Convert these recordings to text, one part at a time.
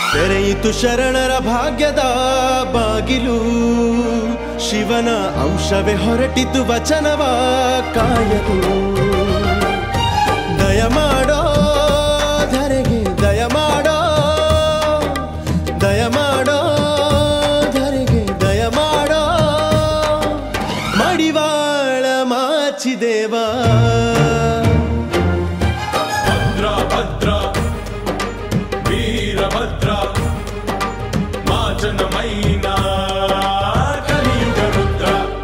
ತೆರೆಯಿತು ಶರಣರ ಭಾಗ್ಯದ ಬಾಗಿಲು ಶಿವನ ಅಂಶವೇ ಹೊರಟಿತು ವಚನವ ಕಾಯಲು ದಯ ಮಾಡೋ ಧರೆಗೆ ದಯ ಮಾಡೋ ದಯ ಮಾಡೋ ಧರೆಗೆ ದಯ ಮಾಡೋ ಮಡಿವಾಳ ಮಾಚಿದೇವಾ ಭದ್ರ ಭದ್ರ ವೀರಭದ್ರ ಮಾಚನ ಮೈನಾ ಕಲಿಯುಗ ರುದ್ರ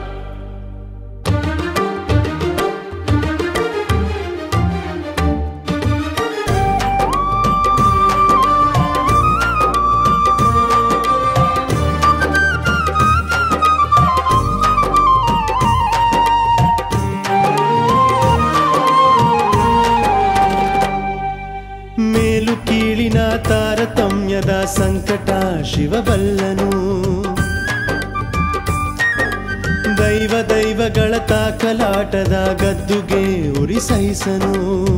ಮೇಲು ಕೀಳಿನ ತಾರತಮ್ಯದ ಸಂಕಟ ಶಿವಬಲ್ಲನು ದೈವ ದೈವಗಳ ತಾಕಲಾಟದ ಗದ್ದುಗೆ ಉರಿ ಸಹಿಸನು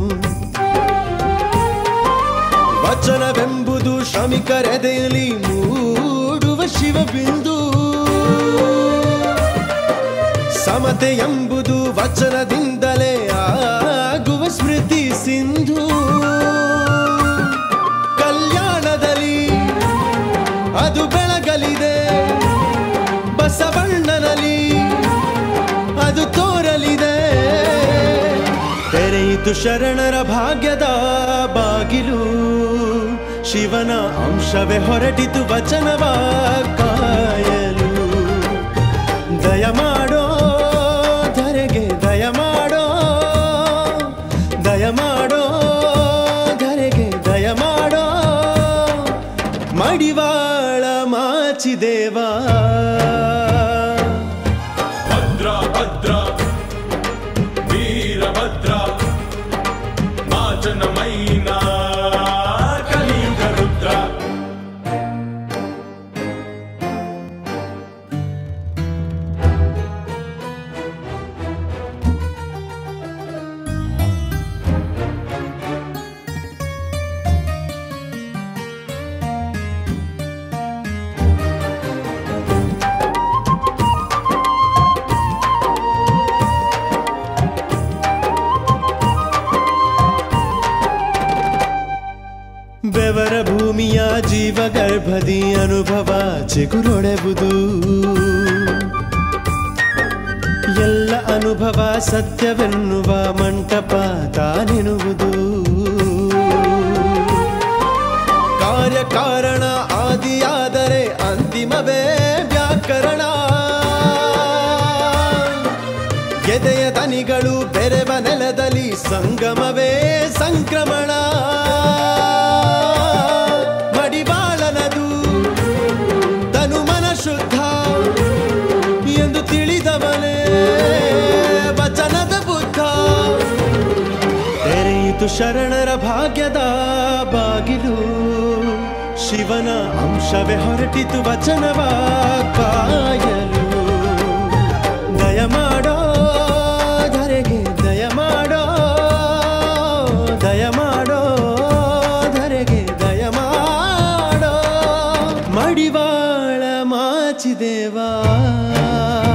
ವಚನವೆಂಬುದು ಶ್ರಮಿಕರೆದೆಯಲ್ಲಿ ಮೂಡುವ ಶಿವಬಿಂದು ಸಮತೆ ಎಂಬುದು ವಚನದಿಂದಲೇ ಆಗುವ ಸ್ಮೃತಿ ಸಿಂಧು ಕಲ್ಯಾಣದಲ್ಲಿ ಅದು ಬೆಳಗಲಿದೆ ಬಸವಣ್ಣನಲ್ಲಿ ಅದು ತೋರಲಿದೆ ತೆರೆಯಿತು ಶರಣರ ಭಾಗ್ಯದ ಬಾಗಿಲು ಶಿವನ ಅಂಶವೇ ಹೊರಟಿತು ವಚನವ ಕಾಯಲು ದಯ ಮಾಡೋ ಧರೆಗೆ ದಯ ಮಾಡೋ ದಯ ಮಾಡೋ ಧರೆಗೆ ದಯ ಮಾಡೋ ಮಡಿವಾಳ ಮಾಚಿದೇವಾ ಭದ್ರ ಭದ್ರ ವೀರಭದ್ರ ಮಾಚನ ಮೈನಾ ಕಲಿಯುಗ ರುದ್ರ ಬೆವರ ಭೂಮಿಯ ಜೀವಗರ್ಭದಿ ಅನುಭವ ಚಿಗುರೊಡೆಬುದು ಎಲ್ಲ ಅನುಭವ ಸತ್ಯವೆನ್ನುವ ಮಂಟಪ ತಾನೆನುವುದು ಕಾರ್ಯಕಾರಣ ಆದಿಯಾದರೆ ಅಂತಿಮವೇ ವ್ಯಾಕರಣ ಎದೆಯ ದನಿಗಳು ಬೆರೆವ ನೆಲದಲ್ಲಿ ಸಂಗಮವೇ ಸಂಕ್ರಮಣ ಮಡಿವಾಳನದು ತನು ಮನ ಶುದ್ಧ ಎಂದು ತಿಳಿದವನೇ ವಚನದ ಬುದ್ಧ ತೆರೆಯಿತು ಶರಣರ ಭಾಗ್ಯದ ಬಾಗಿಲು ಶಿವನ ಅಂಶವೇ ಹೊರಟಿತು ವಚನವ ಕಾಯಲು ದಯ ಮಾಡೋ ಧರೆಗೆ ದಯ ಮಾಡೋ ದಯ ಮಾಡೋ ಧರೆಗೆ ದಯ ಮಾಡೋ ಮಡಿವಾಳ ಮಾಚಿದೇವಾ